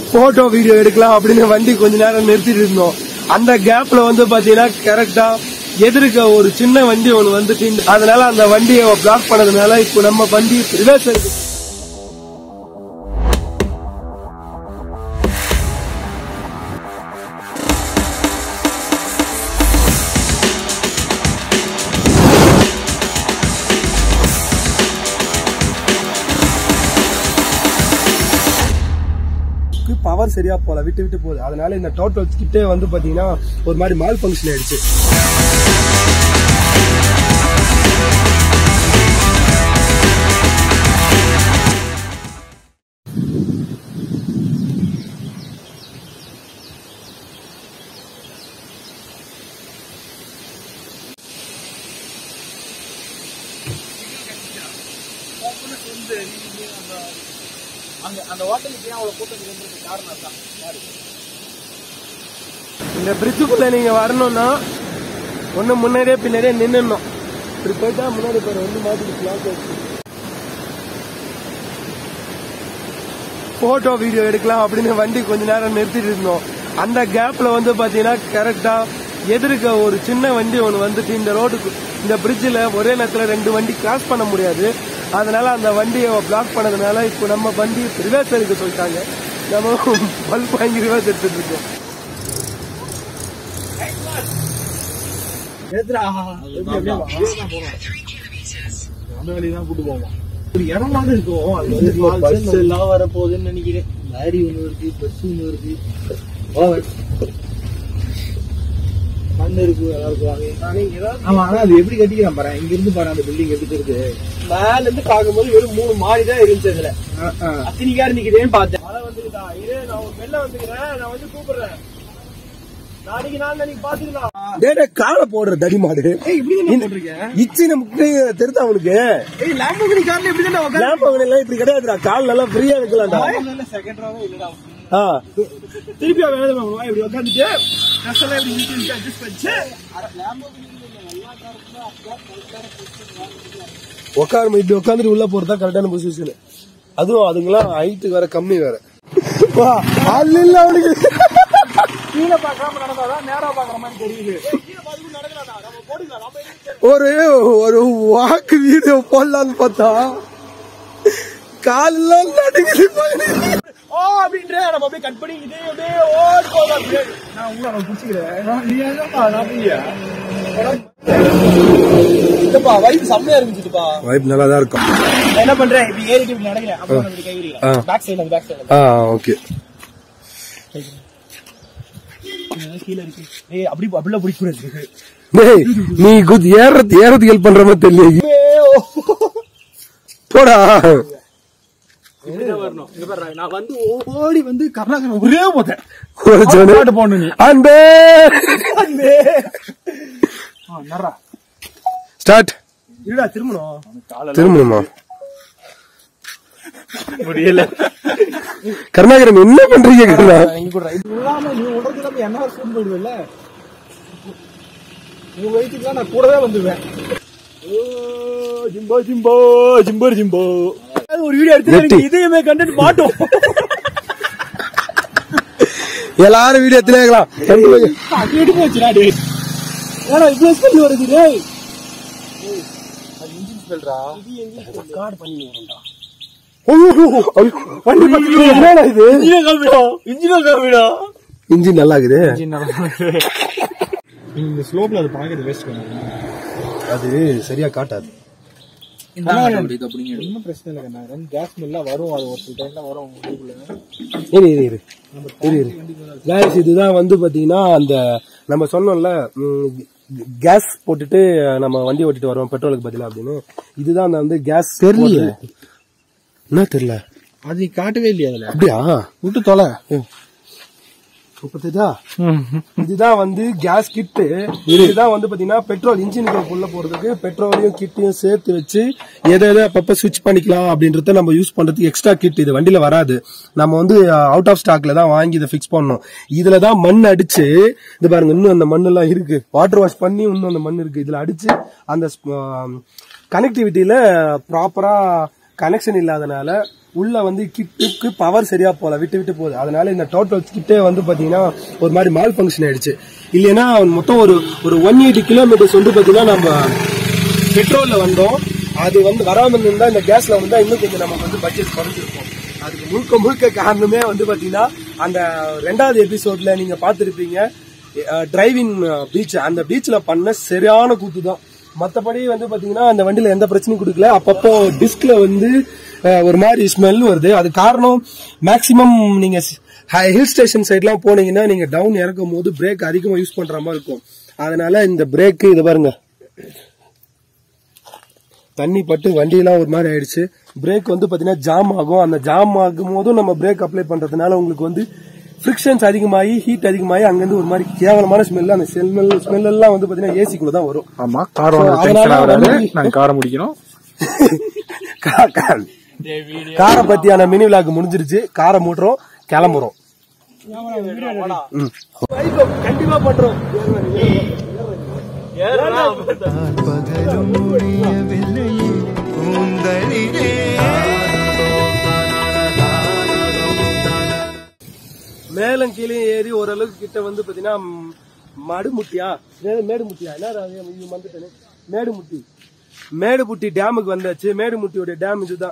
Photo video எடுக்கலாம் அப்படின்னு வண்டி கொஞ்ச நேரம் நிறுத்திட்டு இருந்தோம் அந்த கேப்ல வந்து பாத்தீங்கன்னா கரெக்டா எதிர்க்க ஒரு சின்ன வண்டி ஒன்று வந்துட்டு அதனால அந்த வண்டியை பிளாக் பண்ணதுனால இப்போ நம்ம வண்டி ரிவர்ஸ் இருக்கு பவர் சரியா போல விட்டு விட்டு போகுது அதனால இந்த டோட்டல் கிட்டே வந்து பாத்தீங்கன்னா ஒரு மாதிரி மால் ஃபங்க்ஷன் ஆயிடுச்சு அந்த அந்த ஹோட்டலுக்கு ஏன் அவ்வளவு கூட்டம் இருந்ததுக்கு காரணம் தான் யாரு இந்த பிரிட்ஜுக்குள்ள நீங்க வரணும்னா ஒண்ணு முன்னாடியே பின்னாடியே நின்னுடணும் இப்படி போயிட்டா முன்னாடி போற வந்து மாதிரி பிளாக் போட்டோ வீடியோ எடுக்கலாம் அப்படின்னு வண்டி கொஞ்ச நேரம் நிறுத்திட்டு இருந்தோம் அந்த கேப்ல வந்து பாத்தீங்கன்னா கரெக்டா எதிர்க்க ஒரு சின்ன வண்டி ஒன்று வந்துட்டு இந்த ரோடுக்கு இந்த பிரிட்ஜில் ஒரே நேரத்துல ரெண்டு வண்டி கிராஸ் பண்ண முடியாது அதனால அந்த வண்டியை பிளாக் பண்ணதுனால இப்போ நம்ம வண்டி ரிவர்ஸ் எடுக்க சொல்லிட்டாங்க நம்ம பல்ப் வாங்கி ரிவர்ஸ் எடுத்துட்டு இருக்கோம் ஏத்துறா அந்த வழி தான் கூட்டு போவோம் ஒரு இடமாவது இருக்கும் அது வந்து பஸ் எல்லாம் வர போகுதுன்னு நினைக்கிறேன் லாரி ஒண்ணு இருக்கு பஸ் ஒண்ணு இருக்கு ஓவர் மண் இருக்கு அதெல்லாம் இருக்குவாங்க ஆமா ஆனா அது எப்படி கட்டிக்கிறான் பாரு இங்க இருந்து பாரு அந்த பில்டிங் எப்படி இருக்கு மேல இருந்து பாக்கும்போது வெறும் மூணு மாடி தான் இருந்துச்சு அதுல அத்தினிக்கா இருந்துக்கிறேன்னு பார்த்தேன் மழை வந்துருக்கா இரு நான் ஒரு வெளில வந்துக்கிறேன் நான் வந்து கூப்பிடுறேன் நாளைக்கு நாள் நீங்க பாத்துக்கலாம் டேடே காலை போடுற தடி மாடு இப்படி தான் போட்டிருக்கேன் இச்சி நமக்கு தெரியுதா அவனுக்கு ஏய் லாம்போகினி கார்ல எப்படி தான் உட்காந்து லேம்பு எல்லாம் இப்படி கிடையாதுடா கால் நல்லா ஃப்ரீயா வைக்கலாம்டா செகண்ட் ராவே இல்லடா ஆ திருப்பி அவன் எழுத பண்ணுவான் இப்படி உட்காந்துட்டு ட்ரெஸ் எல்லாம் இப்படி இழுத்து அட்ஜஸ்ட் பண்ணிச்சு உட்காரு இப்படி உட்காந்துட்டு உள்ள போறதா கரெக்டான பொசிஷன் அதுவும் அதுங்களாம் ஹைட்டு வேற கம்மி வேற வா ஆள் இல்ல அவனுக்கு கீழே பார்க்காம நடந்தாதான் நேரா பாக்குற மாதிரி தெரியுது ஒரு ஒரு வாக்கு வீடியோ போடலான்னு பார்த்தா காலெல்லாம் நடுங்குது ஓ அப்படின்ற நம்ம அப்படியே கட் பண்ணி இதே அப்படியே ஓடி போகலாம் அப்படியே நான் உள்ள நான் பிடிச்சிக்கிறேன் நீ என்னப்பா நான் போய்யா இல்லப்பா வயிறு செம்மையா இருந்துச்சுப்பா வைப் நல்லா தான் இருக்கும் நான் என்ன பண்றேன் இப்படி ஏறிட்டு இப்படி நடக்கிறேன் அப்புறம் இப்படி கை ஆ. விரிக்கிறேன் பேக் சைடுல பேக் சைடுல ஆ ஓகே கீழே இருக்கு ஏய் அப்படி அப்படிலாம் பிடிக்க கூடாது டேய் நீ குத் ஏறது ஏறது ஹெல்ப் பண்ற மாதிரி தெரியல போடா இப்படிதான் வரணும் இங்க பாரு நான் வந்து ஓடி வந்து கர்நாடகா ஒரே போதேன் ஒரு சொன்ன பாட்டு போடணும் நீ அன்பே ஆ நர்றா ஸ்டார்ட் இருடா திரும்பணும் திரும்பணுமா முடியல கருணாகரன் என்ன பண்றீங்க கருணா இங்க கூட இது இல்லாம நீ உடம்பு இல்லாம என்ன ஃபோன் போயிடுவேல்ல உங்க வயிற்றுக்குலாம் நான் கூடவே வந்துடுவேன் ஓ, ஜிம்போ ஜிம்போ ஜிம்போ ஜிம்போ அது ஒரு வீடியோ எடுத்து வெட்டி. எனக்கு இதயமே கண்டுட்டு மாட்டோம் எல்லாரும் வீடியோ எடுத்துலாம் கேட்டு போச்சுடா டேய் ஏடா இவ்வளவு ஸ்மெல் வருது டேய் அது இன்ஜின் ஸ்மெல்ரா இது இன்ஜின் கார்டு பண்ணி வரேன்டா வண்டி பக்கத்துல என்னடா இது இன்ஜின் காமிடா இன்ஜின் காமிடா இன்ஜின் நல்லா இருக்குது இந்த ஸ்லோப்ல அது பாக்குறது வேஸ்ட் அது சரியா காட்டாது ஒன்றும் பிரச்சனை இல்லை கண்ணா கேஸ் ஸ்மெல்லாம் வரும் அது ஒரு சில டைம்ல வரும் உங்களுக்குள்ள இரு இரு இரு இரு இரு Guys, இதுதான் வந்து பாத்தீங்கன்னா அந்த நம்ம சொன்னோம்ல கேஸ் போட்டுட்டு நம்ம வண்டி ஓட்டிட்டு வருவோம் பெட்ரோலுக்கு பதிலா அப்படின்னு இதுதான் அந்த வந்து கேஸ் தெரியலையே. என்ன தெரியல அது காட்டவே இல்லையா அதுல அப்படியா விட்டு தொலை முப்பத்தெட்டா இதுதான் வந்து கேஸ் கிட்டு இதுதான் வந்து பாத்தீங்கன்னா பெட்ரோல் இன்ஜினுக்கு உள்ள போறதுக்கு பெட்ரோலையும் கிட்டையும் சேர்த்து வச்சு எதை எதை அப்பப்ப சுவிட்ச் பண்ணிக்கலாம் அப்படின்றத நம்ம யூஸ் பண்றதுக்கு எக்ஸ்ட்ரா கிட் இது வண்டியில வராது நம்ம வந்து அவுட் ஆஃப் ஸ்டாக்ல தான் வாங்கி இதை ஃபிக்ஸ் பண்ணோம் இதுல தான் மண் அடிச்சு இது பாருங்க இன்னும் அந்த மண் எல்லாம் இருக்கு வாட்டர் வாஷ் பண்ணி இன்னும் அந்த மண் இருக்கு இதுல அடிச்சு அந்த கனெக்டிவிட்டியில ப்ராப்பரா கனெக்ஷன் இல்லாதனால உள்ள வந்து கிட்டுக்கு பவர் சரியா போல விட்டு விட்டு போகுது அதனால இந்த டோட்டல் கிட்டே வந்து பாத்தீங்கன்னா ஒரு மாதிரி மால் ஃபங்க்ஷன் ஆயிடுச்சு இல்லைன்னா மொத்தம் ஒரு ஒரு ஒன் எயிட்டி கிலோமீட்டர்ஸ் வந்து பாத்தீங்கன்னா நம்ம பெட்ரோல்ல வந்தோம் அது வந்து வராம இருந்தா இந்த கேஸ்ல வந்தா இன்னும் கொஞ்சம் நமக்கு வந்து பட்ஜெட் குறைஞ்சிருக்கும் அதுக்கு முழுக்க முழுக்க காரணமே வந்து பாத்தீங்கன்னா அந்த ரெண்டாவது எபிசோட்ல நீங்க பார்த்திருப்பீங்க டிரைவிங் பீச் அந்த பீச்ல பண்ண சரியான கூத்து தான் மத்தபடி வந்து பாத்தீங்கன்னா அந்த வண்டியில எந்த பிரச்சனையும் கொடுக்கல அப்பப்போ டிஸ்க்ல வந்து அஹ், ஒரு மாதிரி ஸ்மெல் வருது அது காரணம் மேக்சிமம் நீங்க ஹில் ஸ்டேஷன் சைட்லாம் போனீங்கன்னா நீங்க டவுன் இறக்கும் போது பிரேக் அதிகமா யூஸ் பண்ற மாதிரி இருக்கும் அதனால இந்த பிரேக் இது பாருங்க தண்ணி பட்டு வண்டியெல்லாம் ஒரு மாதிரி ஆயிடுச்சு பிரேக் வந்து பாத்தீங்கன்னா ஜாம் ஆகும் அந்த ஜாம் ஆகும் போதும் நம்ம பிரேக் அப்ளை பண்றதுனால உங்களுக்கு வந்து ஃபிரிக்ஷன்ஸ் அதிகமாகி ஹீட் அதிகமாகி அங்கிருந்து ஒரு மாதிரி கேவலமான ஸ்மெல் அந்த ஸ்மெல் ஸ்மெல் எல்லாம் வந்து பாத்தீங்கன்னா ஏசிக்குள்ள தான் வரும் ஆமா காரம் So, அதனால வந்து- நாங்க காரம் முடிக்கணும் கா- கா- காரை பத்தியான மினி விழாக்கு முடிஞ்சிருச்சு காரை மூட்டுறோம் கிளம்புறோம் ம். கண்டிப்பா பண்றோம் பகலும் முடியவில்லையே கூந்தலிலே மேலும் கீழே ஏறி ஓரளவுக்கு கிட்ட வந்து பாத்தீங்கன்னா ம், மடுமுட்டியா மே- மேடுமுட்டியா என்ன அது? இது வந்துட்டேனே மேடுமுட்டி மேடுமுட்டி டேமுக்கு வந்தாச்சு மேடுமுட்டியோட டேம் இதுதான்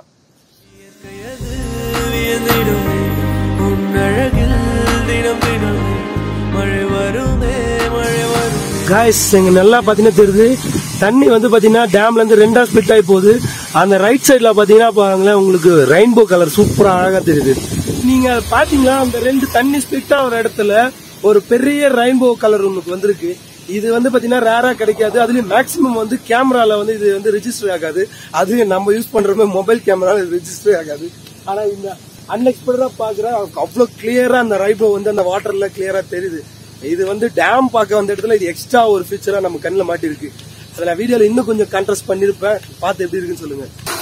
வியந்திடுமே உன் அழகில் தினம் தினம் மழை வருமே மழை வருமே காய்ஸ் எங்க நல்லா பாத்தீங்கன்னா தெரியுது தண்ணி வந்து பாத்தீங்கன்னா டேம்ல இருந்து ரெண்டா ஸ்பிட் ஆகி போகுது அந்த ரைட் சைடுல பாத்தீங்கன்னா பாருங்களேன் உங்களுக்கு ரெயின்போ கலர் சூப்பரா அழகா தெரியுது நீங்க பாத்தீங்களா அந்த ரெண்டு தண்ணி ஸ்பிட் ஆகிற இடத்துல ஒரு பெரிய ரெயின்போ கலர் உங்களுக்கு வந்திருக்கு இது வந்து பாத்தீங்கன்னா ரேரா கிடைக்காது அதுலயும் மேக்ஸிமம் வந்து கேமரால வந்து இது வந்து ரெஜிஸ்டர் ஆகாது அது நம்ம யூஸ் பண்றோமே மொபைல் கேமரால ரெஜிஸ்டர் ஆகாது ஆனா இந்த அன்எக்ஸ்பெக்டடா பாக்குற அவ்வளவு கிளியரா அந்த ரெயின்போ வந்து அந்த வாட்டர்ல கிளியரா தெரியுது இது வந்து டேம் பார்க்க வந்த இடத்துல இது எக்ஸ்ட்ரா ஒரு ஃபீச்சரா நம்ம கண்ணில் மாட்டிருக்கு அதுல வீடியோல இன்னும் கொஞ்சம் கான்ட்ராஸ்ட் பண்ணிருப்பேன் பார்த்து எப்படி இருக்குன்னு சொல்லுங்க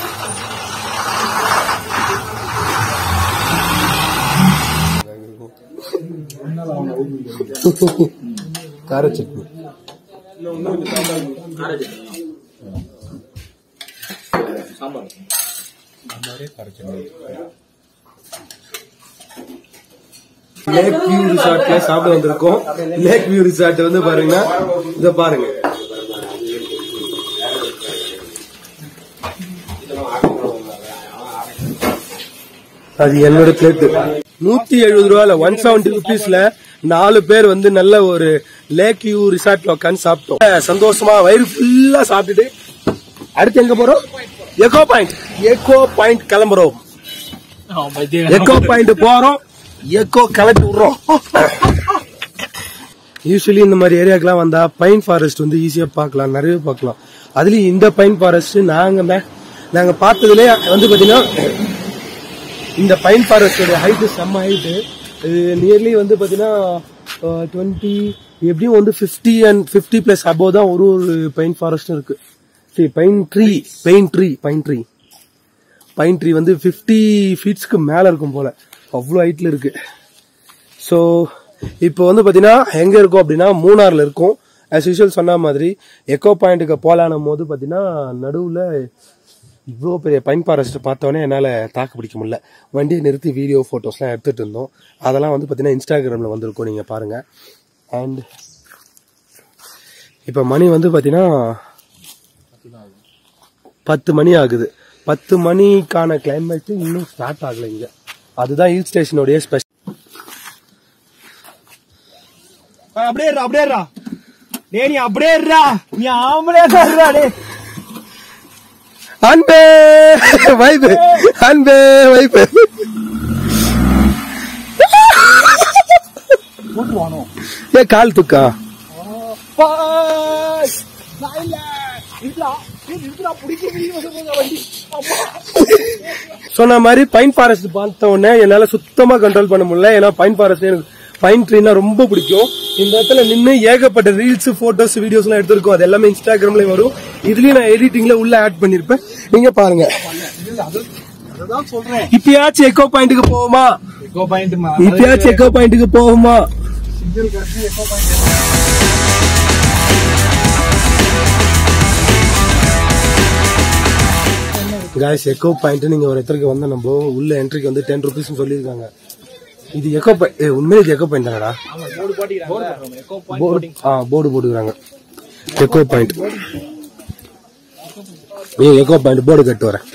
கார சட்னி லேக் வியூ ரிசார்ட்ல சாப்பிட வந்திருக்கோம் லேக் வியூ ரிசார்ட் வந்து பாருங்க இத பாருங்க அது என்னோட பிளேட் நூத்தி எழுபது ரூபாய்ல ஒன் செவன்டி ருபீஸ்ல நாலு பேர் வந்து நல்ல ஒரு லேக் வியூ ரிசார்ட்ல உட்காந்து சாப்பிட்டோம் சந்தோஷமா வயிறு ஃபுல்லா சாப்பிட்டுட்டு அடுத்து எங்க போறோம் எக்கோ பாயிண்ட் எக்கோ பாயிண்ட் கிளம்புறோம் எக்கோ பாயிண்ட் போறோம் எக்கோ கிளப்பி விடுறோம் யூஸ்வலி இந்த மாதிரி ஏரியாக்கெல்லாம் வந்தா பைன் ஃபாரஸ்ட் வந்து ஈஸியா பார்க்கலாம் நிறைய பார்க்கலாம் அதுலயும் இந்த பைன் ஃபாரஸ்ட் நாங்க மே- நாங்க பார்த்ததுலே வந்து பாத்தீங்கன்னா இந்த பைன் ஃபாரஸ்டோட ஹைட் செம்ம ஹைட்டு நியர்லி வந்து பாத்தீங்கன்னா டுவெண்ட்டி எப்படியும் வந்து fifty and fifty plus above தான் ஒரு ஒரு பைன் ஃபாரஸ்ட் இருக்கு சரி pine tree pine tree pine tree pine tree வந்து ஃபிஃப்டி ஃபீட்ஸ்க்கு மேல இருக்கும் போல அவ்வளோ ஹைட்ல இருக்கு ஸோ இப்போ வந்து பார்த்தீங்கன்னா எங்கே இருக்கோம் அப்படின்னா மூணாரில் இருக்கோம் ஆஸ் யூஷுவல் சொன்ன மாதிரி எக்கோ பாயிண்ட்டுக்கு போலானும் போது பார்த்தீங்கன்னா நடுவில் இவ்வளோ பெரிய பைன் ஃபாரஸ்ட் பார்த்தோன்னே என்னால் தாக்கு பிடிக்க முடியல வண்டியை நிறுத்தி வீடியோ ஃபோட்டோஸ்லாம் எடுத்துகிட்டு இருந்தோம் அதெல்லாம் வந்து பார்த்தீங்கன்னா இன்ஸ்டாகிராமில் வந்திருக்கும் நீங்கள் பாருங்கள் அண்ட் இப்போ மணி வந்து பார்த்தீங்கன்னா பத்து மணி ஆகுது பத்து மணிக்கான கிளைமேட் இன்னும் ஸ்டார்ட் ஆகல இங்க அதுதான் ஹில் ஸ்டேஷனுடைய ஸ்பெஷல் அப்படியே இருடா, அப்படியே இருடா. டேய் நீ அப்படியே இருடா. நீ ஆம்பளையா தான் இருடா, டேய். அன்பே வைப்பு அன்பே வைப்பு ஏ கால் துக்கா பாய். நான் இல்ல. இருடா. டேய், இருடா, பிடிக்க முடியும் சொல்லுங்க வண்டி. அம்மா. சொன்ன மாதிரி பைன் ஃபாரஸ்ட் பார்த்த உடனே என்னால சுத்தமா கண்ட்ரோல் பண்ண முடியல ஏன்னா பைன் ஃபாரஸ்ட் எனக்கு பைன் ட்ரீனா ரொம்ப பிடிக்கும் இந்த இடத்துல நின்று ஏகப்பட்ட ரீல்ஸ் போட்டோஸ் வீடியோஸ் எல்லாம் எடுத்திருக்கோம் அது எல்லாமே இன்ஸ்டாகிராம்லயும் வரும் இதுலயும் நான் எடிட்டிங்ல உள்ள ஆட் பண்ணிருப்பேன் நீங்க பாருங்க அதுதான் சொல்றேன் இப்பயாச்சும் எக்கோ பாயிண்ட்டுக்கு போவோமா எக்கோ பாயிண்ட் இப்பயாச்சும் எக்கோ பாயிண்ட்டுக்கு போவோமா காய்ஸ் எக்கோ பாயிண்ட் நீங்க ஒரு இடத்துக்கு வந்தா நம்ம உள்ள என்ட்ரிக்கு வந்து டென் ருபீஸ் சொல்லியிருக்காங்க இது எக்கோ பாயிண்ட் உண்மையிலே இது எக்கோ பாயிண்ட் தானடா போர்டு போட்டிக்கிறாங்க எக்கோ போர்டு ஆ போர்டு போட்டுக்கிறாங்க எக்கோ பாயிண்ட் ஏ எக்கோ பாயிண்ட் போர்டு கட்டு வரேன்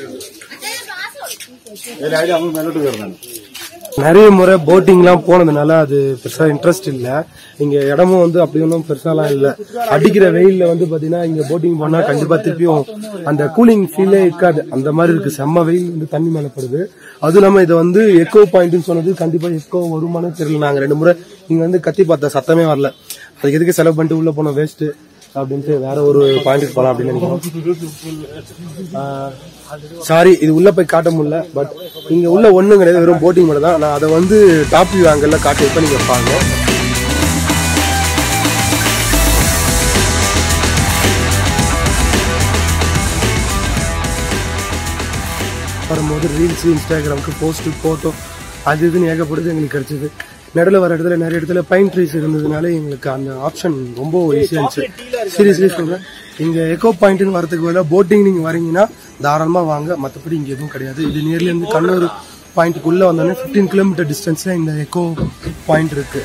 நிறைய முறை போட்டிங்லாம் போனதுனால அது பெருசா இன்ட்ரெஸ்ட் இல்ல இங்க இடமும் வந்து அப்படி ஒன்றும் பெருசாலாம் இல்ல அடிக்கிற வெயில்ல வந்து பாத்தீங்கன்னா இங்க போட்டிங் போனா கண்டிப்பா திருப்பியும் அந்த கூலிங் ஃபீலே இருக்காது அந்த மாதிரி இருக்கு செம்ம வெயில் வந்து தண்ணி மேல படுது அதுவும் இல்லாம இதை வந்து எக்கோ பாயிண்ட்னு சொன்னது கண்டிப்பா எக்கோ வருமானு தெரியல நாங்க ரெண்டு முறை இங்க வந்து கத்தி பார்த்த சத்தமே வரல அதுக்கு எதுக்கு செலவு பண்ணிட்டு உள்ள போனோம் வேஸ்ட் அப்படின்ட்டு வேற ஒரு பாயிண்ட்டுக்கு போலாம் அப்படின்னு நினைக்கிறோம் சாரி இது உள்ள போய் காட்ட முடியல பட் இங்க உள்ள ஒண்ணும் கிடையாது வெறும் போட்டிங் மட்டும் தான் நான் அதை வந்து டாப் வியூ ஆங்கிள் காட்டியிருப்பேன் நீங்க பாருங்க வரும்போது ரீல்ஸ் இன்ஸ்டாகிராமுக்கு போஸ்ட் போட்டோ அது இதுன்னு ஏகப்படுது எங்களுக்கு கிடைச்சது நடுவில் வர இடத்துல நிறைய இடத்துல பைன் ட்ரீஸ் இருந்ததுனால எங்களுக்கு அந்த ஆப்ஷன் ரொம்ப ஈஸியாக இருந்துச்சு சீரியஸ்லி சொல்றேன் இங்க எக்கோ பாயிண்ட்னு வரதுக்கு பதிலாக போட்டிங் நீங்க வரீங்கன்னா தாராளமா வாங்க மற்றபடி இங்க எதுவும் கிடையாது இது நியர்லி இருந்து கண்ணூர் பாயிண்ட்டுக்குள்ள வந்தோடனே 15 கிலோமீட்டர் டிஸ்டன்ஸ்ல இந்த எக்கோ பாயிண்ட் இருக்கு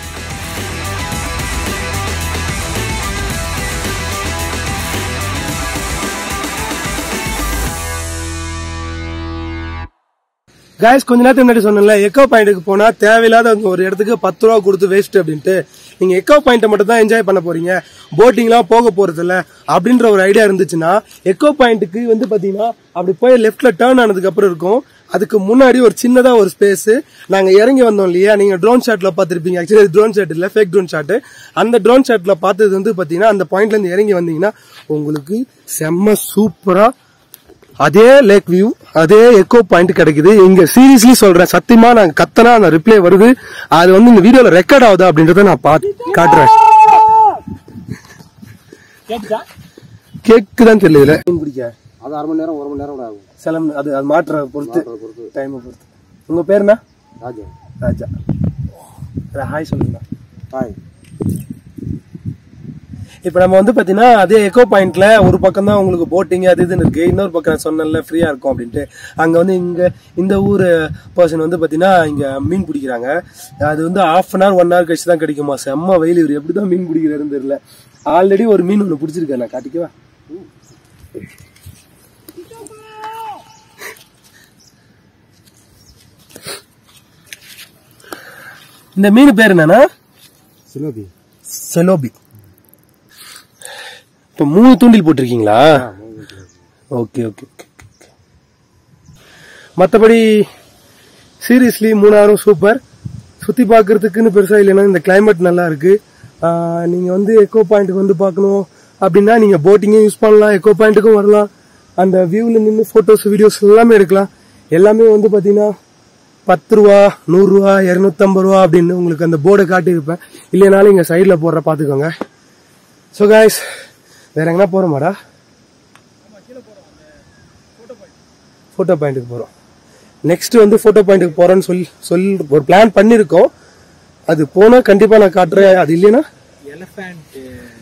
காய்ஸ் கொஞ்ச நேரத்துக்கு முன்னாடி சொன்னேன்ல எக்கோ பாயிண்ட்டுக்கு போனா தேவையில்லாத அங்க ஒரு இடத்துக்கு பத்து ரூபா கொடுத்து வேஸ்ட் அப்படின்ட்டு நீங்க எக்கோ பாயிண்ட்டை மட்டும் தான் என்ஜாய் பண்ண போறீங்க போட்டிங்லாம் போக போறது இல்ல அப்படின்ற ஒரு ஐடியா இருந்துச்சுன்னா எக்கோ பாயிண்ட்டுக்கு வந்து பாத்தீங்கன்னா அப்படி போய் லெஃப்ட்ல டேர்ன் ஆனதுக்கு அப்புறம் இருக்கும் அதுக்கு முன்னாடி ஒரு சின்னதா ஒரு ஸ்பேஸ் நாங்க இறங்கி வந்தோம் இல்லையா நீங்க ட்ரோன் ஷாட்ல பாத்திருப்பீங்க ஆக்சுவலி ட்ரோன் ஷாட் இல்ல ஃபேக் ட்ரோன் ஷாட் அந்த ட்ரோன் ஷாட்ல பார்த்தது வந்து பாத்தீங்கன்னா அந்த பாயிண்ட்ல இருந்து இறங்கி வந்தீங்கன்னா உங்களுக்கு செம்ம சூப்பரா அதே லேக் வியூ அதே எக்கோ பாயிண்ட் கிடைக்குது இங்க சீரியஸ்லி சொல்றேன் சத்தியமா நான் கத்தனா அந்த ரிப்ளை வருது அது வந்து இந்த வீடியோல ரெக்கார்ட் ஆகுதா அப்படின்றத நான் பாத்து காட்டுறேன் கேட்டுச்சா கேக்குதான் தெரியல மீன் பிடிக்க அது அரை மணி நேரம் ஒரு மணி நேரம் கூட ஆகும் சிலம் அது அது மாற்ற பொறுத்து டைம் பொறுத்து உங்க பேர் என்ன ராஜா ராஜா ஹாய் சொல்லுங்க ஹாய் இப்ப நம்ம வந்து பாத்தீங்கன்னா அதே எக்கோ பாயிண்ட்ல ஒரு பக்கம் தான் உங்களுக்கு போட்டிங் அது இதுன்னு இருக்கு இன்னொரு பக்கம் நான் சொன்னேன்ல ஃப்ரீயா இருக்கும் அப்படின்ட்டு அங்க வந்து இங்க இந்த ஊர் பர்சன் வந்து பாத்தீங்கன்னா இங்க மீன் பிடிக்கிறாங்க அது வந்து half an hour one hour கழிச்சு தான் கிடைக்குமா செம்ம வெயில் இவர் எப்படிதான் மீன் பிடிக்கிறாருன்னு தெரியல ஆல்ரெடி ஒரு மீன் ஒண்ணு பிடிச்சிருக்கேன் நான் காட்டிக்கவா இந்த மீன் பேர் என்னன்னா சிலோபி செலோபி இப்ப மூணு தூண்டில் போட்டிருக்கீங்களா ஓகே ஓகே ஓகே மற்றபடி சீரியஸ்லி மூணாறும் சூப்பர் சுத்தி பார்க்கறதுக்குன்னு பெருசா இல்லைன்னா இந்த கிளைமேட் நல்லா இருக்கு ஆஹ் நீங்க வந்து எக்கோ பாயிண்ட்டுக்கு வந்து பார்க்கணும் அப்படின்னா நீங்க போட்டிங்கும் யூஸ் பண்ணலாம் எக்கோ பாயிண்ட்டுக்கும் வரலாம் அந்த வியூவில் நின்று ஃபோட்டோஸ் வீடியோஸ் எல்லாமே எடுக்கலாம் எல்லாமே வந்து பார்த்தீங்கன்னா பத்து ரூபா நூறு ரூபா இருநூத்தம்பது ரூபா அப்படின்னு உங்களுக்கு அந்த போர்டை காட்டியிருப்பேன் இல்லைனாலும் இங்க சைடில் போடுற பார்த்துக்கோங்க ஸோ காய்ஸ் வேற எங்கன்னா போகிறோமாடா ஃபோட்டோ பாயிண்ட்டுக்கு போகிறோம் நெக்ஸ்ட் வந்து ஃபோட்டோ பாயிண்ட்டுக்கு போகிறோன்னு சொல்லி சொல்லி ஒரு பிளான் பண்ணியிருக்கோம் அது போனால் கண்டிப்பாக நான் காட்டுறேன் அது இல்லைன்னா எலஃபேண்ட்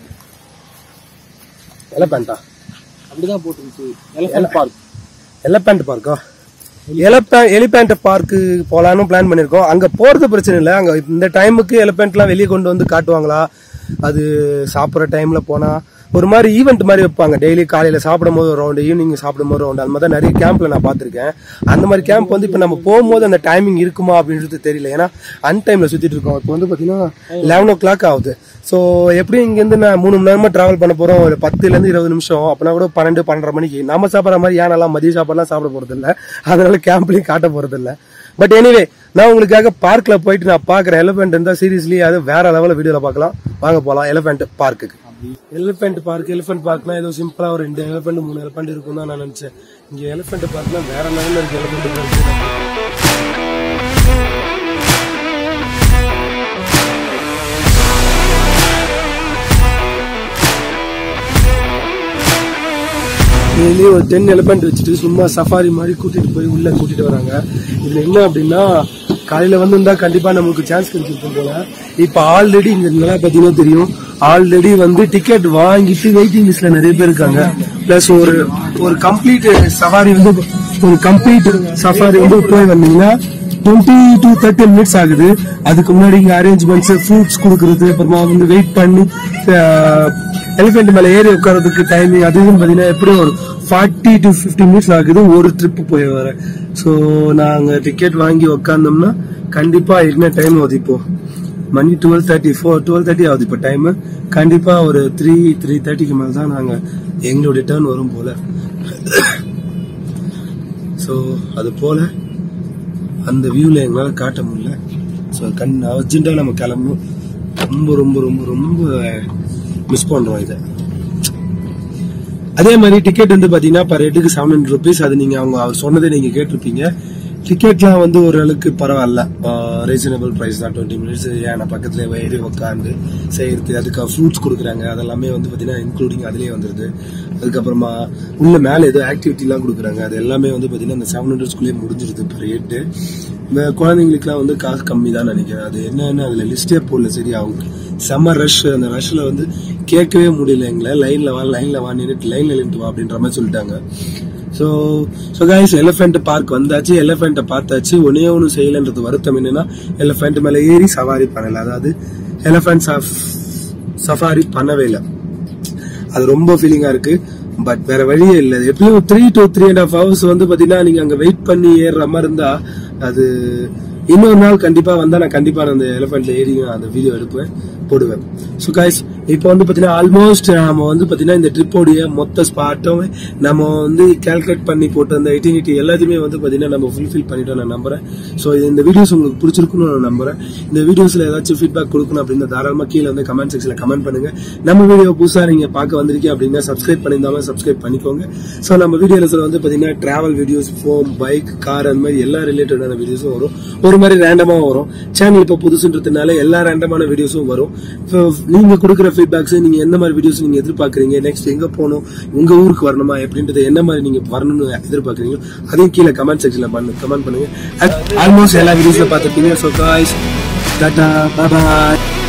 எலப்பேண்டா அப்படிதான் போட்டுருந்துச்சு எலஃபேண்ட் பார்க் எலப்பேண்ட் பார்க்கா எலப்பே எலிபேண்ட் பார்க்கு போலான்னு பிளான் பண்ணிருக்கோம் அங்க போறது பிரச்சனை இல்லை அங்க இந்த டைமுக்கு எலிபேண்ட்லாம் வெளியே கொண்டு வந்து காட்டுவாங்களா அது சாப்பிட்ற டைம்ல போனா ஒரு மாதிரி ஈவெண்ட் மாதிரி வைப்பாங்க டெய்லி காலையில சாப்பிடும் போது ரவுண்டு ஈவினிங் சாப்பிடும் போது ரவுண்டு அந்த மாதிரி தான் நிறைய கேம்ப்ல நான் பார்த்திருக்கேன் அந்த மாதிரி கேம்ப் வந்து இப்போ நம்ம போகும்போது அந்த டைமிங் இருக்குமா அப்படின்றது தெரியல ஏன்னா அன் டைம்ல சுத்திட்டு இருக்கோம் இப்போ வந்து பாத்தீங்கன்னா லெவன் ஓ கிளாக் ஆகுது ஸோ எப்படியும் இங்கேருந்து நான் மூணு மணி நேரமா டிராவல் பண்ண போறோம் ஒரு பத்துல இருந்து இருபது நிமிஷம் அப்பனா கூட பன்னெண்டு பன்னெண்டரை மணிக்கு நம்ம சாப்பிட்ற மாதிரி யானெல்லாம் மதிய சாப்பாடுலாம் சாப்பிட போறது இல்ல அதனால கேம்ப்லயும் காட்ட போறது இல்ல பட் எனிவே நான் உங்களுக்காக பார்க்ல போயிட்டு நான் பாக்குறேன் எலிபென்ட் இருந்தா சீரியஸ்லி அது வேற லெவலில் வீடியோல பார்க்கலாம் வாங்க போலாம் எலிபென்ட் பார்க்குக்கு எலிபென்ட் பார்க் எலிபென்ட் பார்க்னா ஏதோ சிம்பிளா ஒரு ரெண்டு எலிபென்ட் மூணு எலிபென்ட் இருக்கும் தான் நான் நினைச்சேன் இங்க எலிபென்ட் பார்க்னா வேற லெவலில் இருக்கு எலிபென்ட் பார்க் இதுலயே ஒரு டென் எலிபென்ட் வச்சுட்டு சும்மா சஃபாரி மாதிரி கூட்டிட்டு போய் உள்ள கூட்டிட்டு வராங்க இதுல என்ன அப்படின்னா காலையில வந்திருந்தா கண்டிப்பா நமக்கு சான்ஸ் கிடைச்சிருக்கும் போல இப்ப ஆல்ரெடி இங்க நல்லா பாத்தீங்கன்னா தெரியும் ஆல்ரெடி வந்து டிக்கெட் வாங்கிட்டு வெயிட்டிங் லிஸ்ட்ல நிறைய பேர் இருக்காங்க பிளஸ் ஒரு ஒரு கம்ப்ளீட் சவாரி வந்து ஒரு கம்ப்ளீட் சஃபாரி வந்து போய் வந்தீங்கன்னா டுவெண்ட்டி டு தேர்ட்டி மினிட்ஸ் ஆகுது அதுக்கு முன்னாடி இங்க அரேஞ்ச்மெண்ட்ஸ் ஃப்ரூட்ஸ் கொடுக்கறது அப்புறமா வந்து வெயிட் பண்ணி எலிஃபென்ட் மேல ஏறி உட்காரதுக்கு டைமிங் அது இதுன்னு பாத்தீங்கன்னா எப்படியும் ஒரு ஃபார்ட்டி டு ஃபிஃப்டி மினிட்ஸ் ஆகுது ஒரு ட்ரிப் போய் வர ஸோ நாங்க டிக்கெட் வாங்கி உட்காந்தோம்னா கண்டிப்பா என்ன டைம் ஆகுது இப்போ மணி twelve thirty four twelve thirty ஆகுது இப்போ டைம் கண்டிப்பா ஒரு த்ரீ த்ரீ தேர்ட்டிக்கு மேல தான் நாங்க எங்களுடைய டேர்ன் வரும் போல ஸோ அது போல அந்த வியூல எங்களால காட்ட முடியல ஸோ கண் அர்ஜென்ட்டா நம்ம கிளம்பணும் ரொம்ப ரொம்ப ரொம்ப ரொம்ப மிஸ் பண்றோம் இதை அதே மாதிரி டிக்கெட் வந்து பாத்தீங்கன்னா பர் ஹெட்டுக்கு செவன் ஹண்ட்ரட் ருபீஸ் அது நீங்க அவங்க அவர் சொன்னதை நீங்க கேட்டிருப்பீங்க டிக்கெட்லாம் வந்து ஓரளவுக்கு பரவாயில்ல ரீசனபிள் பிரைஸ் தான் டுவெண்ட்டி மினிட்ஸ் ஏன்னா பக்கத்துல ஏறி உட்காந்து செய்யறது அதுக்கு ஃப்ரூட்ஸ் கொடுக்குறாங்க அதெல்லாமே வந்து பாத்தீங்கன்னா இன்க்ளூடிங் அதுலயே வந்துருது அதுக்கப்புறமா உள்ள மேல ஏதோ ஆக்டிவிட்டி எல்லாம் கொடுக்குறாங்க அது எல்லாமே வந்து பாத்தீங்கன்னா அந்த செவன் ஹண்ட்ரட்ஸ்குள்ளேயே முடிஞ்சிருது பர் ஹெட்டு இந்த குழந்தைங்களுக்குலாம் வந்து காசு கம்மி தான் நினைக்கிறேன் அது என்னன்னு அதுல லிஸ்டே போடல சரி அவங்க செம்ம ரஷ் அந்த ரஷ்ல வந்து கேட்கவே முடியல எங்களை லைன்ல வா லைன்ல வா நின்னுட்டு லைன்ல நின்று வா அப்படின்ற மாதிரி சொல்லிட்டாங்க so so guys elephant park வந்தாச்சு எலிஃபென்ட்டை பார்த்தாச்சு ஒன்னே ஒன்று செய்யலன்றது வருத்தம் என்னன்னா எலிஃபென்ட் மேலே ஏறி சவாரி பண்ணல அதாவது எலிஃபென்ட் சஃபாரி பண்ணவே இல்லை அது ரொம்ப ஃபீலிங்கா இருக்கு பட் வேற வழியே இல்லை எப்படியும் three to three and half hours வந்து பாத்தீங்கன்னா நீங்க அங்க வெயிட் பண்ணி ஏறுற மாதிரி இருந்தா அது இன்னொரு நாள் கண்டிப்பா வந்தா நான் கண்டிப்பா நான் அந்த எலிஃபென்ட்ல ஏறி நான் அந்த வீடியோ எடுப்பேன் போடுவேன் ஸோ கைஸ் இப்போ வந்து பாத்தீங்கன்னா ஆல்மோஸ்ட் நம்ம வந்து பாத்தீங்கன்னா இந்த ட்ரிப்போடைய மொத்த ஸ்பாட்டும் நம்ம வந்து கால்குலேட் பண்ணி போட்டு அந்த எயிட்டினிட்டி எல்லாத்தையுமே வந்து பாத்தீங்கன்னா நம்ம ஃபுல்ஃபில் பண்ணிட்டோம் நான் நம்புறேன் ஸோ இந்த வீடியோஸ் உங்களுக்கு பிடிச்சிருக்குன்னு நான் நம்புறேன் இந்த வீடியோஸ்ல ஏதாச்சும் ஃபீட்பேக் கொடுக்கணும் அப்படின்னு தாராளமா கீழே வந்து கமெண்ட் செக்ஷன்ல கமெண்ட் பண்ணுங்க நம்ம வீடியோ புதுசா நீங்க பார்க்க வந்திருக்கீங்க அப்படின்னா சப்ஸ்கிரைப் பண்ணியிருந்தாலும் சப்ஸ்கிரைப் பண்ணிக்கோங்க ஸோ நம்ம வீடியோல வந்து பாத்தீங்கன்னா travel videos phone bike car அந்த மாதிரி எல்லா ரிலேட்டடான வீடியோஸும் வரும் ஒரு மாதிரி ரேண்டமா வரும் சேனல் இப்போ புதுசுன்றதுனால எல்லா ரேண்டமான வீடியோஸும் வரும் So, நீங்க கொடுக்குற ஃபீட்பேக்ஸ் நீங்க எந்த மாதிரி வீடியோஸ் நீங்க எதிர்பார்க்கறீங்க நெக்ஸ்ட் எங்க போகணும் உங்க ஊருக்கு வரணுமா எப்படின்றது என்ன மாதிரி நீங்க வரணும்னு எதிர்பார்க்கறீங்களோ அதையும் கீழே கமெண்ட் செக்ஷன்ல பண்ணு கமெண்ட் பண்ணுங்க ஆல்மோஸ்ட் எல்லா வீடியோஸ்ல பார்த்துருப்பீங்க ஸோ காய்ஸ் டாட்டா பாய்